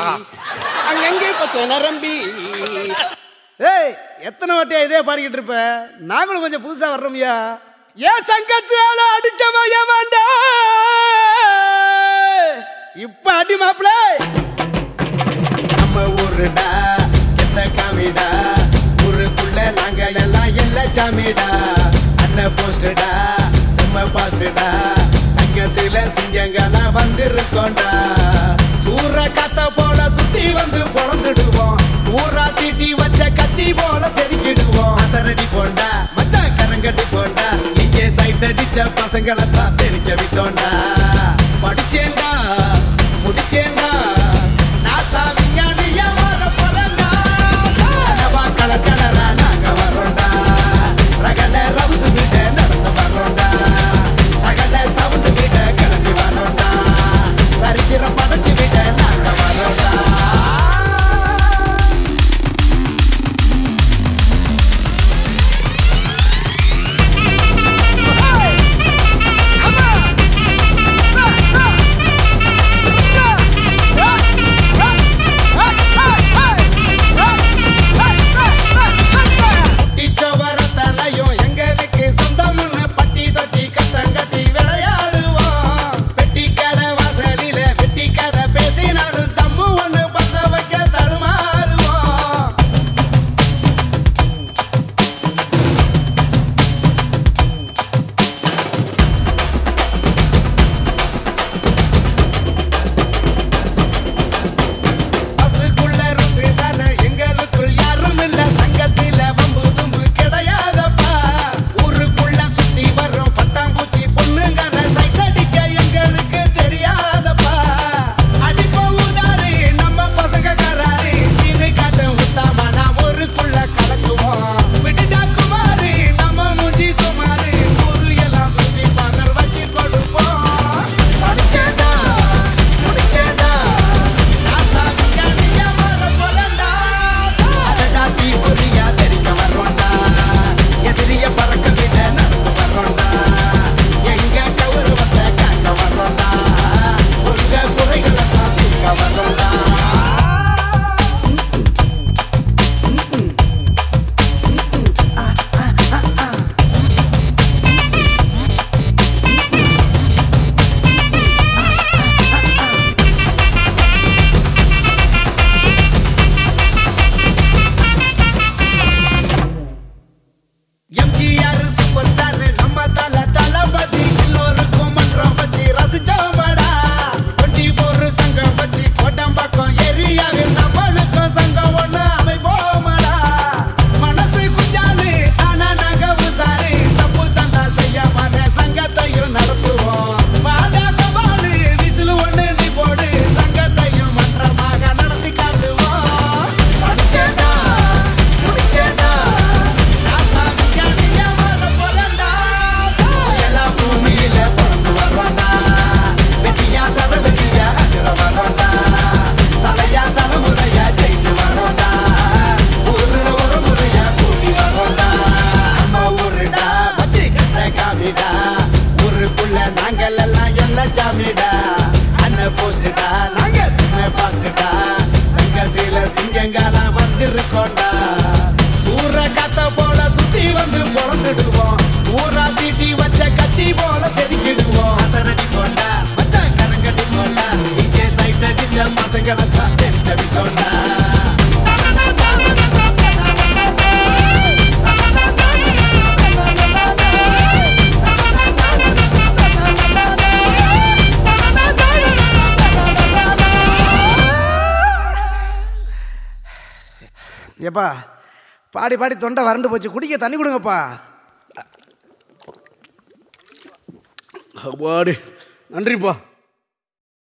அங்கங்கே பச்சை நரம்பி ஏய் எத்தனை வாட்டியா இதே பாடிக்கிட்டு இருப்ப நாங்களும் கொஞ்சம் புதுசா வர்றோம்யா ஏன் சங்கத்தால அடிச்சவன் ஏமாண்டா இப்ப அடி மாப்பிள நம்ம ஊருடா எத்த காமிடா ஊருக்குள்ள நாங்க எல்லாம் எல்ல சாமிடா அண்ணன் போஸ்டடா செம்ம பாஸ்டடா சங்கத்துல சிங்கங்களா வந்திருக்கோண்டா சூற காத்த போல சுத்தி வந்து பொழந்துடுவோம் ஊரா தீட்டி வச்ச கத்தி போல செதுக்கிடுவோம் அசரடி போண்டா மச்சான் கரங்கட்டி போண்டா இங்கே சைட் அடிச்ச பசங்களை தான் தெரிக்க விட்டோண்டா படிச்சேன்டா முடிச்சேன்டா நாசா விஞ்ஞானியா வர போறேன்டா. கனவா கலர் கலரா நாங்க வர்றோம்டா. ரகல ரவுசு கிட்ட நடந்து வர்றோம்டா. சகல சவுண்டு கிட்ட கிளம்பி வர்றோம்டா. சரித்திரம் படைச்சு விட்ட நாங்க வர்றோம்டா. இச்சவரத்தனையும் எங்களுக்கு சொந்தம்னு பட்டி தொட்டி கட்டம் கட்டி விளையாடுவோம் பெட்டி கடை வாசலில வெட்டி கதை பேசினாலும் தம்மு ஒண்ணு பத்த வைக்க தடுமாறுவோம் பஸ்ஸுக்குள்ள இருந்து தானே எங்களுக்குள் யாரும் இல்ல சங்கத்தில வம்பு தும்பு கிடையாதப்பா ஊருக்குள்ள சுத்தி வரும் பட்டாம்பூச்சி பொண்ணுங்கன சைட் அடிக்க எங்களுக்கு தெரியாதப்பா அடிப்ப ஊதாரி நம்ம பசங்க கராரி சீனு காட்டு ஊத்தாம நான் ஊருக்குள்ள கலக்குவோம் விட்டுட்டா குமாரி நம்ம மூஞ்சி சுமாரி ஊரு எல்லாம் சுத்தி பாக்கர் வச்சு கொடுப்போம் படிச்சேடா முடிச்சேடா நாசா விஞ்ஞானியா வர போறேன்டா. அடடா தீப்பொறியா தெரிக்க வர்றோம்டா. எதிரிய பறக்க விட நடந்து வர்றோம்டா. எங்க கௌரவத்தை காக்க வர்றோம்டா. உங்க குறைகளைத்தான் தீர்க்க வர்றோம்டா. எம்ஜிஆர் சூப்பர் ஸ்டார் நம்ம தல தளபதி எல்லோருக்கும் மன்றம் வச்சு ரசிச்சோமடா டுவெண்ட்டி ஃபோர் சங்கம் வச்சு கோட்டம்பாக்கம் ஏரியாவில் நம்மளுக்கும் சங்கம் ஒண்ணு அமைப்போமடா மனசு குஞ்சாலு ஆனா நாங்க உசாரு தப்பு தண்டா செய்யாம சங்கத்தையும் நடத்துவோம் வாடா சவாலு விசிலு ஒண்ணு நீ போடு சங்கத்தையும் மன்றமாக நடத்தி காட்டுவோம் படிச்சேடா முடிச்சேடா நாசா விஞ்ஞானியா வர போறேன்டா. எல்லா பூமியில பிறந்து வர்றோம்டா. வெட்டியா சரவெட்டியா அதிர வர்றோம்டா. தலையா தலைமுறையா ஜெயிச்சு வர்றோம்டா. ஊருல ஒரு முறையா கூடி வர்றோம்டா. நம்ம ஊருடா, வச்சு கட்ட காமிடா. ஊருக்குள்ள நாங்கள் எல்லாம் எல்லாம் சாமிடா அண்ணன் போஸ்டுடா நாங்க சின்ன பாஸ்டுடா சங்கத்தில சிங்கங்காலா வந்திருக்கோண்டா ஊர காத்த போல சுத்தி வந்து பொழந்துடுவோம் ஊரா தீட்டி வச்ச கத்தி போல செதுக்கிடுவோம் அசரடி போண்டா மச்சான் கணக்கடி போண்டா இங்கே சைட் அடிச்ச பசங்களை தான் தெரிஞ்ச விட்டோண்டா ஏப்பா பாடி பாடி தொண்டை வறண்டு போச்சு குடிக்க தண்ணி கொடுங்கப்பா அப்பாடி நன்றிப்பா